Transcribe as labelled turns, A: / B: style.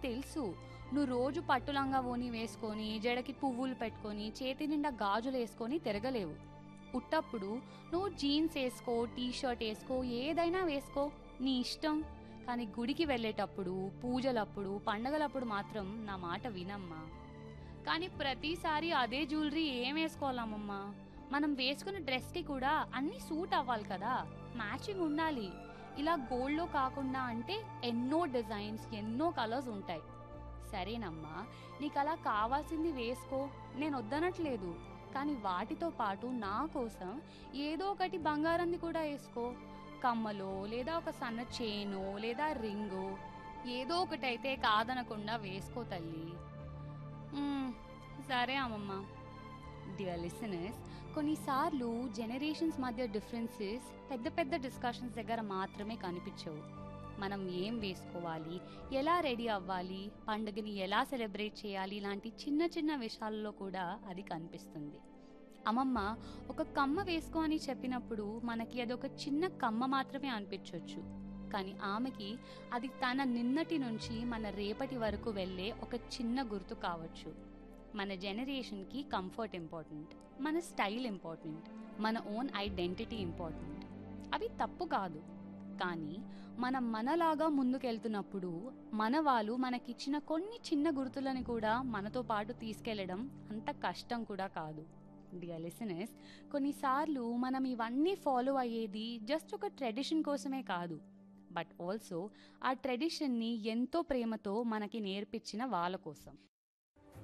A: తెలుసు నువ్వు రోజు పట్టులంగా ఓని వేసుకొని జడకి పువ్వులు పెట్టుకొని చేతి నిండా గాజులు వేసుకొని తిరగలేవు ఉట్టప్పుడు నువ్వు జీన్స్ వేసుకో టీ షర్ట్ వేసుకో ఏదైనా వేసుకో నీ ఇష్టం కానీ గుడికి వెళ్ళేటప్పుడు పూజలప్పుడు పండగలప్పుడు మాత్రం నా మాట వినమ్మా కానీ ప్రతిసారి అదే జ్యువెలరీ ఏం వేసుకోవాలమ్మమ్మా మనం వేసుకున్న డ్రెస్కి కూడా అన్నీ సూట్ అవ్వాలి కదా మ్యాచింగ్ ఉండాలి ఇలా గోల్డ్లో కాకుండా అంటే ఎన్నో డిజైన్స్ ఎన్నో కలర్స్ ఉంటాయి సరేనమ్మా నీకు అలా కావాల్సింది వేసుకో నేను వద్దనట్లేదు కానీ వాటితో పాటు నా కోసం ఏదో ఒకటి బంగారంది కూడా వేసుకో కమ్మలో లేదా ఒక సన్న చైను లేదా రింగు ఏదో ఒకటి అయితే కాదనకుండా వేసుకో తల్లి మ్మ్, సరే అమ్మమ్మ డియర్ లిసనర్స్ కొన్నిసార్లు జనరేషన్స్ మధ్య డిఫరెన్సెస్ పెద్ద పెద్ద డిస్కషన్స్ దగ్గర మాత్రమే కనిపించవు మనం ఏం వేసుకోవాలి ఎలా రెడీ అవ్వాలి పండుగని ఎలా సెలబ్రేట్ చేయాలి ఇలాంటి చిన్న చిన్న విషయాల్లో కూడా అది కనిపిస్తుంది అమ్మమ్మ ఒక కమ్మ వేసుకో అని చెప్పినప్పుడు మనకి అది ఒక చిన్న కమ్మ మాత్రమే అనిపించవచ్చు కానీ ఆమెకి అది తన నిన్నటి నుంచి మన రేపటి వరకు వెళ్ళే ఒక చిన్న గుర్తు కావచ్చు మన జనరేషన్కి కంఫర్ట్ ఇంపార్టెంట్ మన స్టైల్ ఇంపార్టెంట్ మన ఓన్ ఐడెంటిటీ ఇంపార్టెంట్ అవి తప్పు కాదు కానీ మనం మనలాగా ముందుకెళ్తున్నప్పుడు మన వాళ్ళు మనకిచ్చిన కొన్ని చిన్న గుర్తులని కూడా మనతో పాటు తీసుకెళ్లడం అంత కష్టం కూడా కాదు డియర్ లిసనర్స్ కొన్నిసార్లు మనం ఇవన్నీ ఫాలో అయ్యేది జస్ట్ ఒక ట్రెడిషన్ కోసమే కాదు బట్ ఆల్సో ఆ ట్రెడిషన్ని ఎంతో ప్రేమతో మనకి నేర్పించిన వాళ్ళ కోసం